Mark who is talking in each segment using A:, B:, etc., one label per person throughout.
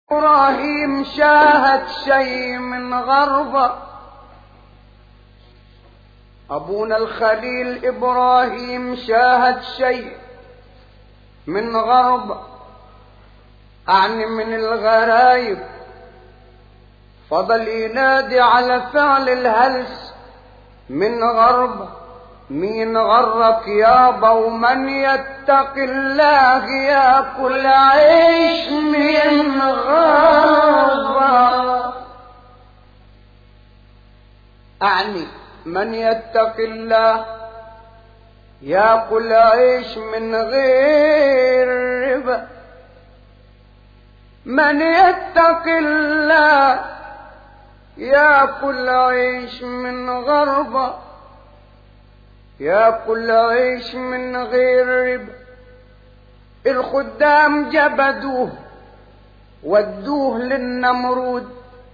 A: إبراهيم شاهد شيء من غربة أبونا الخليل إبراهيم شاهد شيء من غربة أعني من الغرايب فضل ينادي على فعل الهلس من غربة مين غرك يابا ومن يتق الله ياكل عيش من غربة أعني من يتق الله ياكل عيش من غير ربا من يتق الله ياكل عيش من غربة ياكل عيش من غير ربا الخدام جبدوه ودوه للنمرود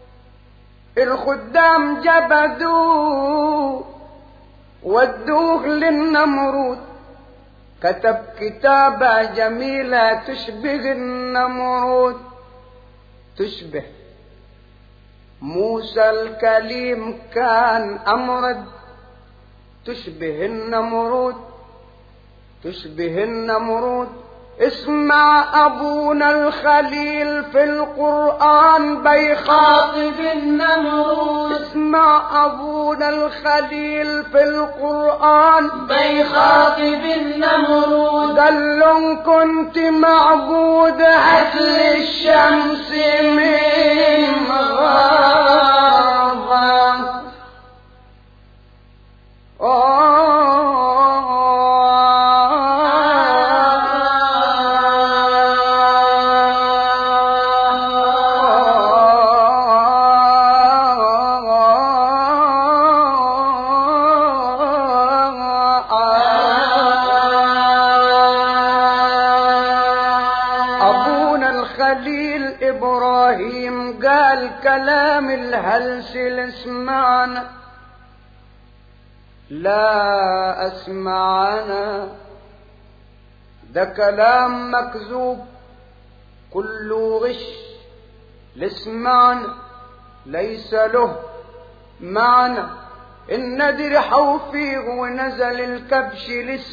A: الخدام جبدوه ودوه للنمرود كتب كتابة جميلة تشبه النمرود تشبه موسى الكليم كان أمرد تشبه النمرود تشبه النمرود اسمع أبونا الخليل في القرآن بيخاطب النمرود اسمع أبونا الخليل في القرآن
B: بيخاطب النمرود
A: قال لهم كنت معبود أهل الشمس من غربة أبونا الخليل إبراهيم قال كلام الهلس اسمعنا لا أسمعنا ده كلام مكذوب كله غش لاسمعنا ليس له معنى النادر حوفيه ونزل الكبش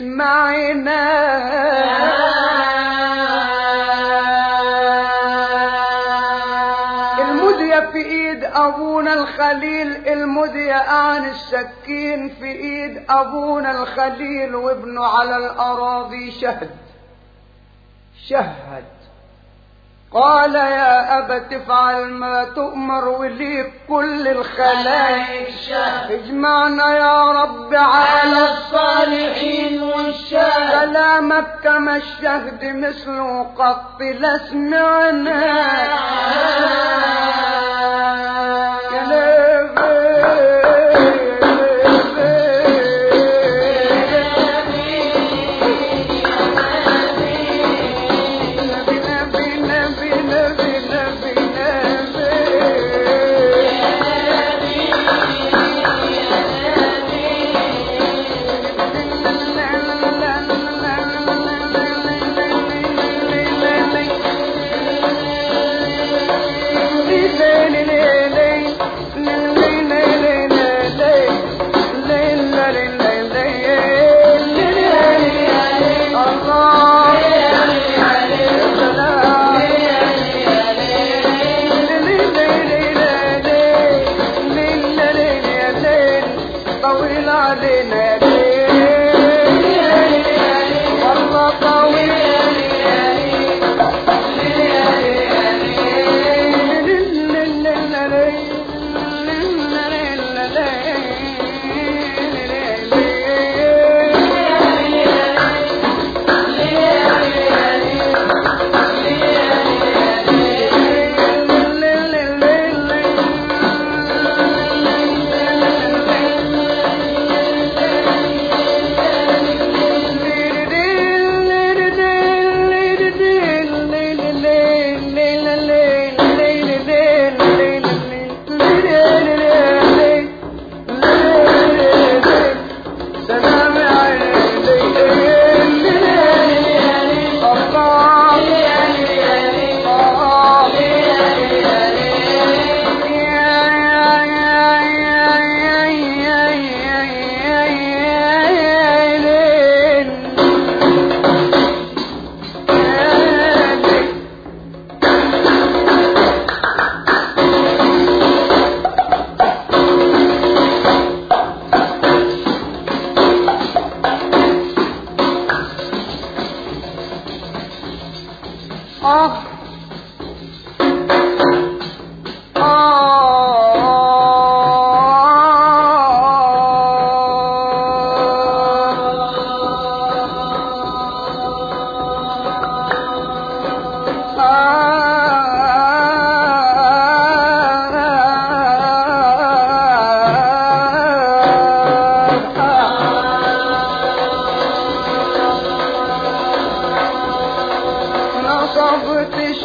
A: لاسمعنا المدية في ايد ابونا الخليل المدية عن السكين في ايد ابونا الخليل وابنه على الاراضي شهد شهد قال يا أبت افعل ما تؤمر وليك كل الخلائق
B: الشهد
A: اجمعنا يا رب على
B: الصالحين والشهد
A: كلامك كما الشهد مثله قط لا سمعنا يا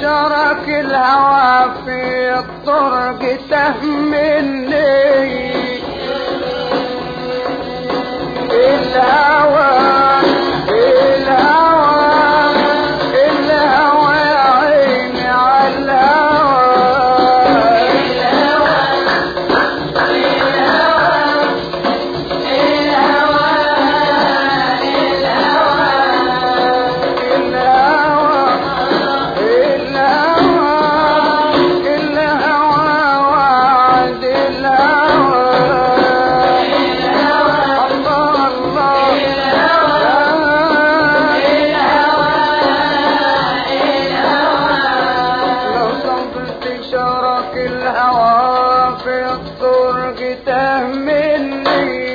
A: شرك الهوى في الطرق تهمني الهوى الهوى الهوى يا عيني على الهوى الهوى الهوى الهوى وعد الهوى الله الله لو صبرت شرك الهوى في الطرق تهمني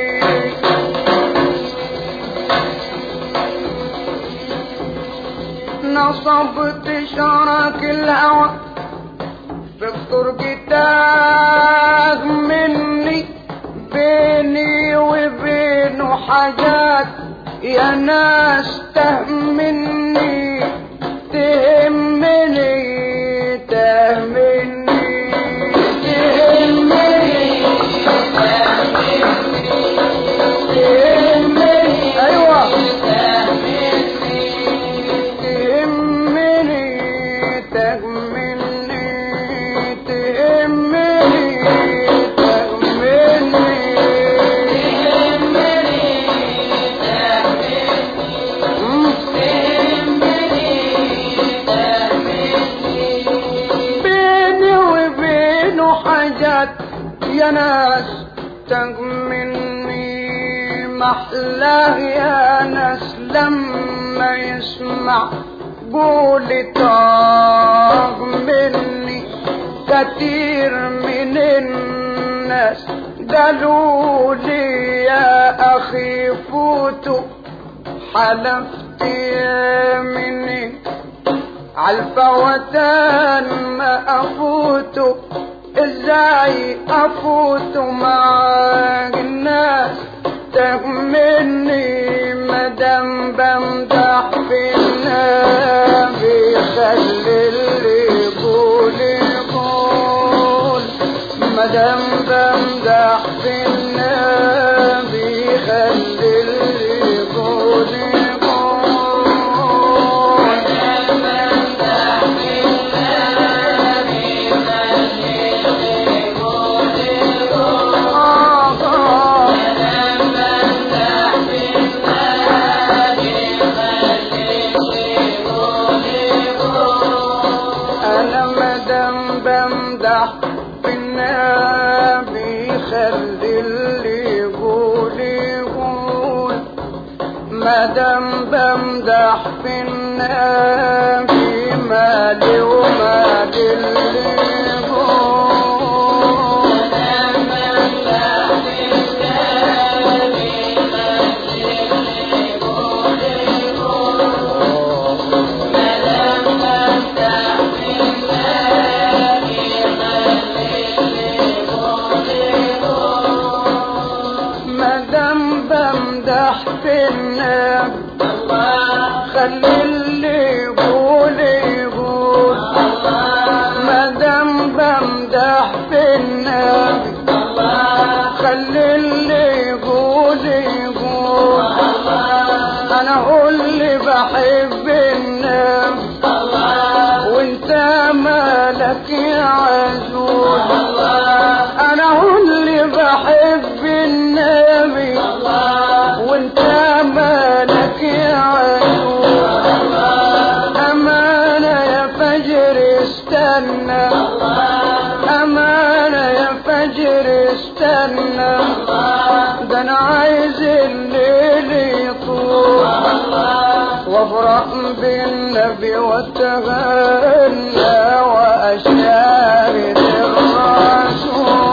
A: نصبت شرك الهوى في الطرق تاه مني بيني وبينه حاجات يا ناس تهمني تهمني تهمني تهمني تهمني ايوه تهمني تهمني تهمني تهمني بيني وبينه حاجات يا ناس تهمني محلاه يا ناس لما يسمع قولي طاق مني كتير من الناس قالوا لي يا أخي فوتوا حلفت مني عالفوتان ما افوت ازاي افوت مع الناس تهمني مدام بمدح في النبي خلي اللي يقول يقول مدام بمدح في النبي خلي اللي يقول يقول انا مدام بمدح بالنبي خلي اللي يقول يقول مدام بمدح بالنبي مالي ومالي اللي يقول مدام بمدح في النبي خلي اللي يقول يقول مدام بمدح في النبي خلي اللي يقول يقول انا هو اللي بحب النبي وانت مالك يا عزوز انا هو اللي بحب النبي وانت مالك يا عزوز امانة يا فجر استنى امانة يا فجر استنى ده انا عايز الليل يطول وافرح بالنبي واتغنى واشارك الرسول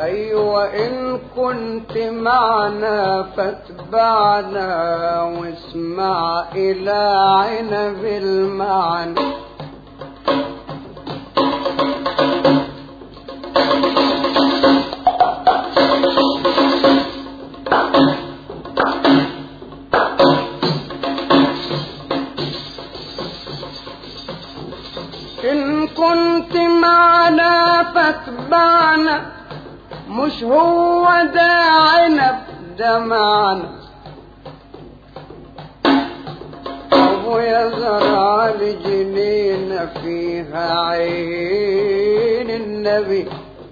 A: أيوة إن كنت معنا فاتبعنا واسمع إلى عنب المعنى إن كنت معنا فاتبعنا مش هو ده عنب ده معنا أبويا زرع لي جنينة فيها عين النبي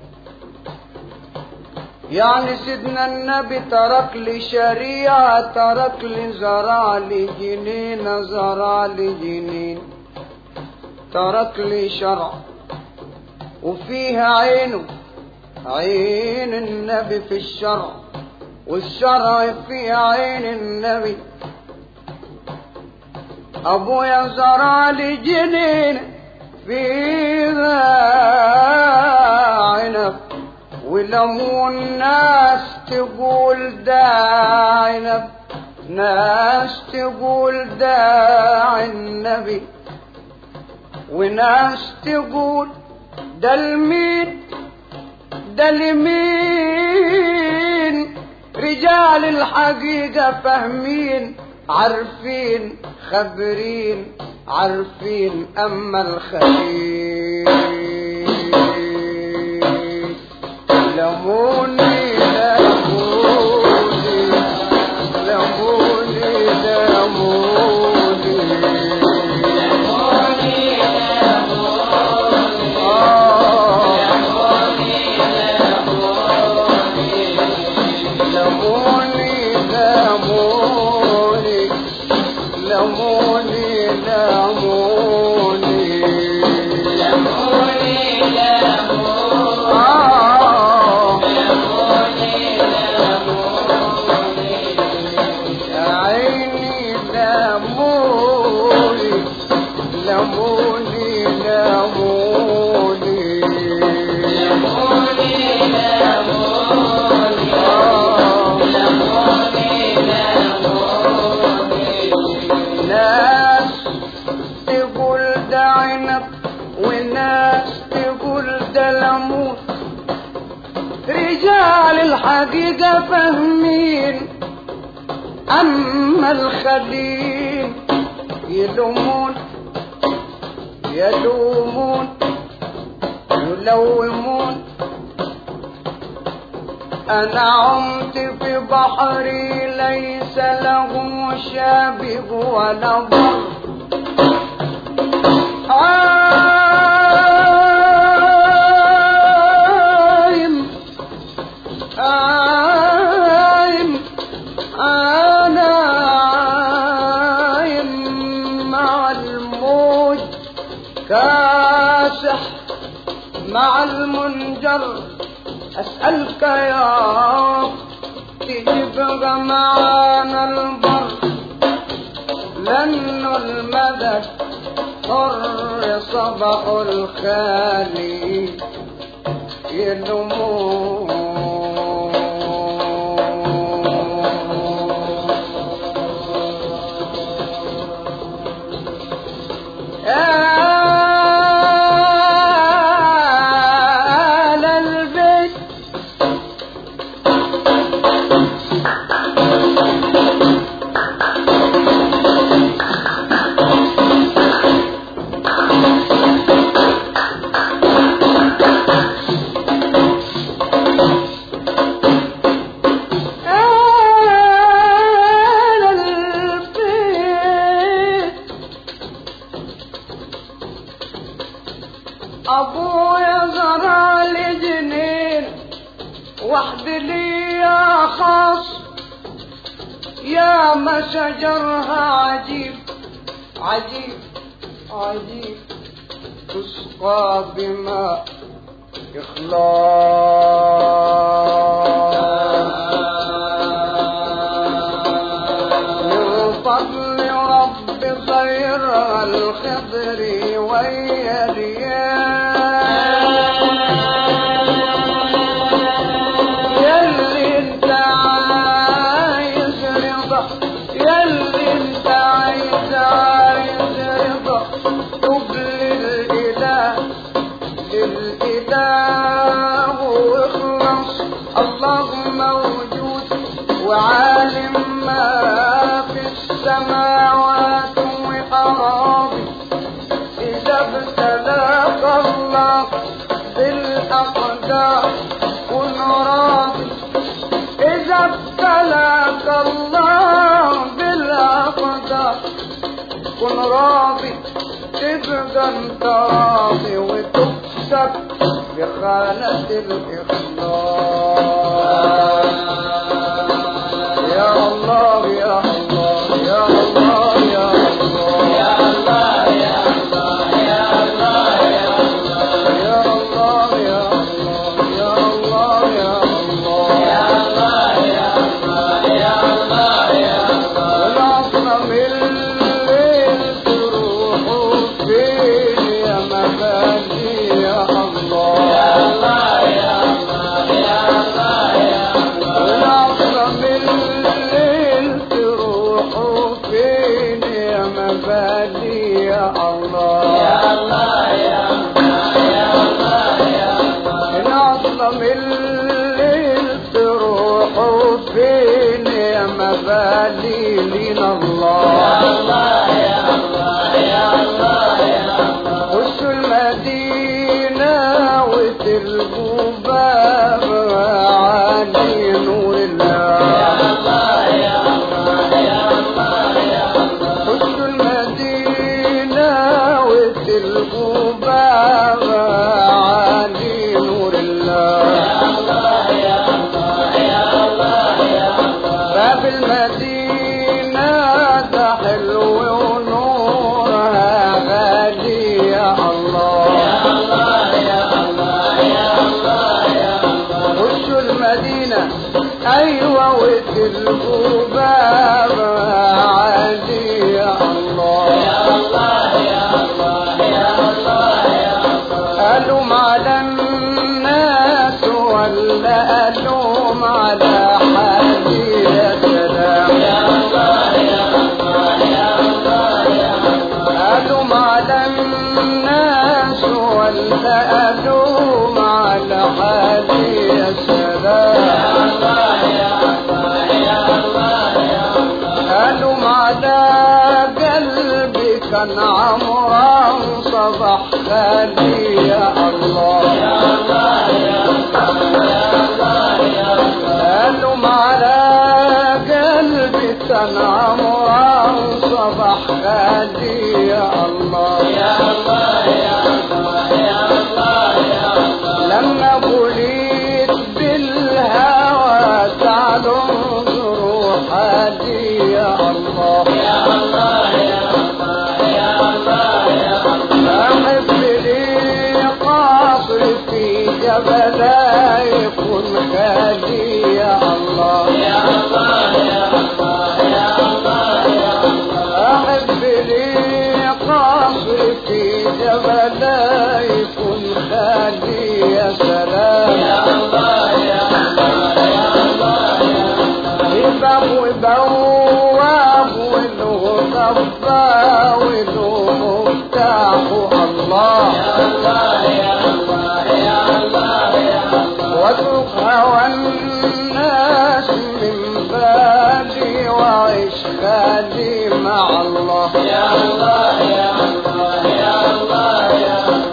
A: يعني سيدنا النبي ترك لي شريعة ترك لي زرع لي جنينة زرع لي جنين ترك لي شرع وفيها عينه عين النبي في الشرع والشرع فيها عين النبي ابويا زرع لي جنين فيها عنب وليمون ناس تقول ده عنب ناس تقول ده النبي وناس تقول ده المين ده لمين رجال الحقيقة فاهمين عارفين خبرين عارفين أما الخليل لموني لموني لموني لموني لموني لموني لموني لموني آه يا عيني لموني لموني ناس تقول ده عنب وناس تقول ده ليمون رجال الحقيقة فاهمين أما الخليل يلومون يلومون يلومون أنا عمت في بحري ليس له شابه ولا بر عايم عايم أنا عايم مع الموج كاسح مع المنجر أسألك يا رب تبقى معانا البر لأنه المدد حر صبح الخالي آل البيت آل البيت أبويا زرع لي جنين وحد لي يا خاص يا ما شجرها عجيب عجيب عجيب تسقى بماء إخلاص من فضل رب خير الخضر ويا تب للإله للإله واخلص الله موجود وعالم ما في السماوات وأراضي إذا ابتلاك الله بالأقدار كن راضي إذا ابتلاك الله بالأقدار كن راضي تبقى انت راضي وتكسب بخانة الإخلاص يا الله يا الله يا الله يا الله
B: يا الله يا الله يا الله يا الله
A: يا الله يا الله يا الله يا الله
B: يا الله يا الله يا الله يا الله
A: والعصر من الليل تروح فين يا مبادي يا الله
B: يا الله يا الله يا الله يا الله
A: والعصر من الليل تروح فين يا مبادي يا الله
B: يا الله يا الله يا الله يا الله
A: العصر من الليل تروح فين يا مبادي لنا الله
B: الله يا الله يا الله يا الله
A: خشوا المدينة وتلقوا بابها عالي نور الله
B: الله يا الله يا الله يا الله
A: خشوا المدينة وتلقوا بابها عالي نور الله
B: الله يا الله يا الله يا الله
A: باب المدينة ده حلو ونورها غالي يا الله
B: الله يا الله يا الله يا الله
A: خشوا المدينة أيوة وتلقوا بابها عادي يا الله
B: يا الله يا الله يا الله يا الله
A: ألوم على الناس ولا ألوم على حالي يا سلام
B: يا الله يا الله يا الله يا الله
A: ألوم على الناس ولا ألوم على حالي يا سلام
B: الله يا الله يا الله يا الله
A: ألوم على قلبي كان عمران صبح خالي يا الله
B: يا الله يا الله يا الله يا الله
A: ألوم على قلبي كان عمران صبح خالي يا الله
B: يا الله يا الله يا الله يا الله
A: لما بليت بالهوى تعالوا انظروا حالي يا الله
B: يا الله يا الله يا الله يا الله
A: أحب لي قصر في جبل يكون خالي يا الله
B: يا الله يا الله يا الله يا الله
A: أحب لي قصر في جبل يكون خالي يا سلام
B: يا الله يا الله يا الله يا الله
A: باب وبواب وله ضبا وله مفتاح الله
B: الله يا الله يا الله يا الله
A: واترك هوى الناس من بالي وعيش خالي مع الله
B: يا الله يا الله يا الله يا الله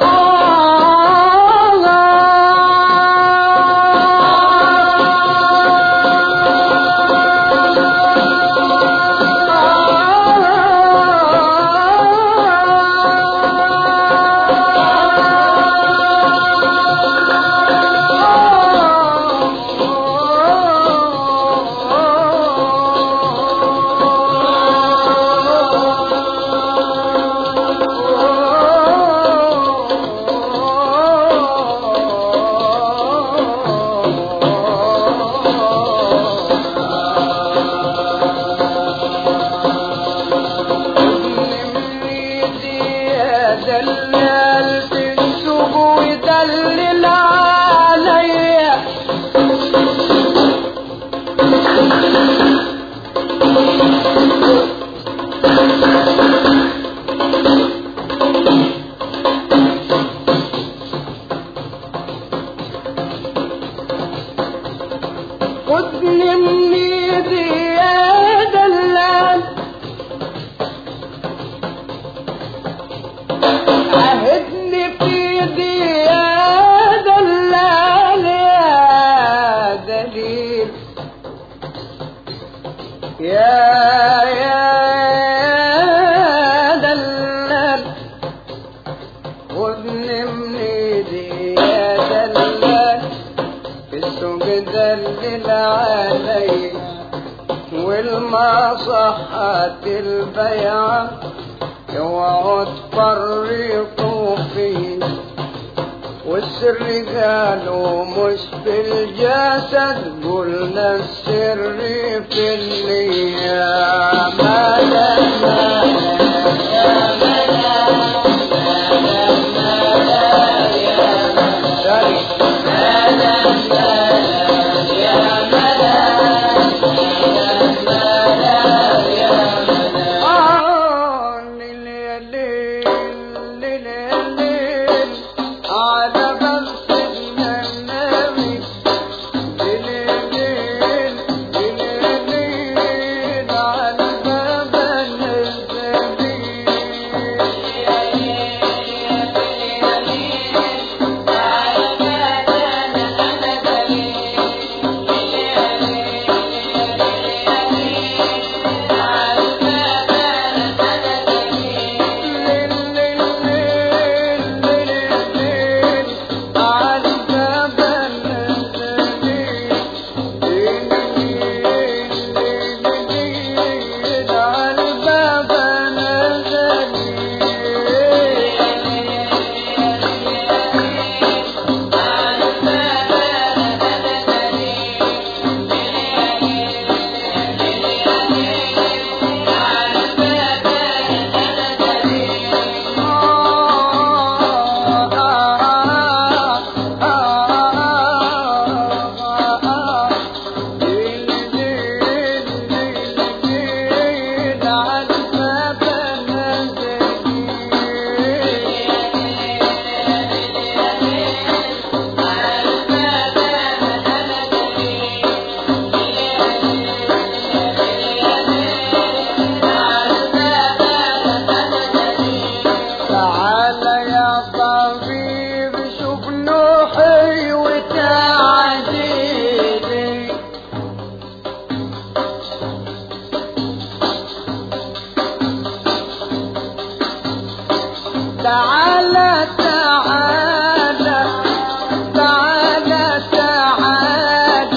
A: دلال تنسب ويدلل عليا مدلل علي والما صحت البيعة اوعوا تفرقوا فينا والسر قالوا مش في الجسد قلنا السر في النية مالا آه، ليل ليل ليل ليل على باب سيدنا النبي ليل ليل ليل ليل على باب النبي تعال يا طبيب شوف نوحي وتعديلي تعال تعال تعال تعال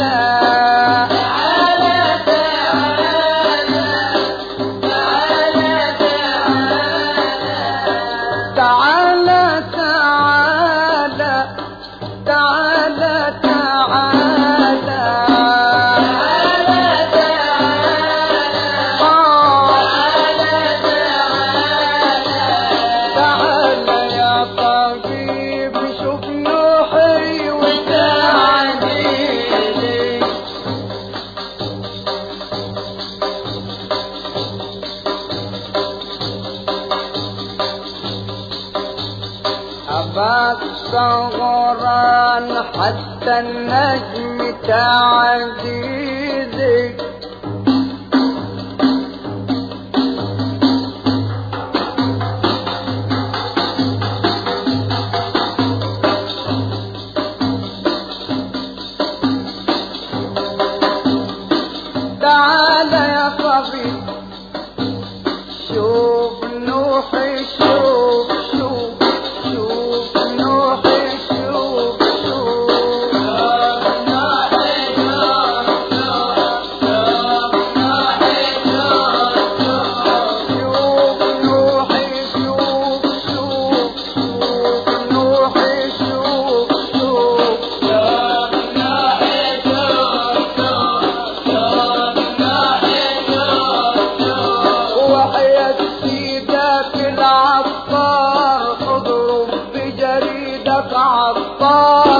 A: تعال تعال تعال تعال تعال يا طبيب شوف نوحي وتعديلي أباك صغران حتى النجم تعزيزي تعال يا صبي شوف نوحي شوف شوف شوف نوحي شوف شوف شوف نوحي شوف شوف شوف نوحي شوف شوف وحياة سيدك العطار اضرب بجريدك عطار